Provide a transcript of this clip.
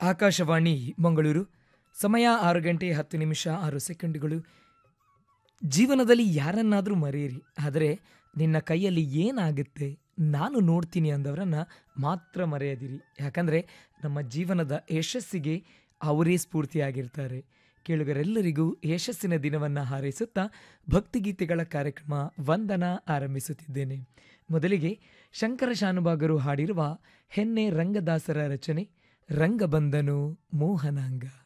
ಆಕಾಶವಾಣಿ ಮಂಗಳೂರು ಸಮಯ ಆರು ಗಂಟೆ ಹತ್ತು ನಿಮಿಷ ಆರು ಸೆಕೆಂಡುಗಳು ಜೀವನದಲ್ಲಿ ಯಾರನ್ನಾದರೂ ಮರೆಯಿರಿ ಆದರೆ ನಿನ್ನ ಕೈಯಲ್ಲಿ ಏನಾಗುತ್ತೆ ನಾನು ನೋಡ್ತೀನಿ ಅಂದವರನ್ನ ಮಾತ್ರ ಮರೆಯದಿರಿ ಯಾಕಂದರೆ ನಮ್ಮ ಜೀವನದ ಯಶಸ್ಸಿಗೆ ಅವರೇ ಸ್ಫೂರ್ತಿಯಾಗಿರ್ತಾರೆ ಕೇಳುಗರೆಲ್ಲರಿಗೂ ಯಶಸ್ಸಿನ ದಿನವನ್ನು ಹಾರೈಸುತ್ತಾ ಭಕ್ತಿಗೀತೆಗಳ ಕಾರ್ಯಕ್ರಮ ವಂದನ ಆರಂಭಿಸುತ್ತಿದ್ದೇನೆ ಮೊದಲಿಗೆ ಶಂಕರ ಶಾನುಭಾಗರು ಹಾಡಿರುವ ಹೆನ್ನೆ ರಂಗದಾಸರ ರಚನೆ ರಂಗಬಂಧನು ಮೋಹನಾಂಗ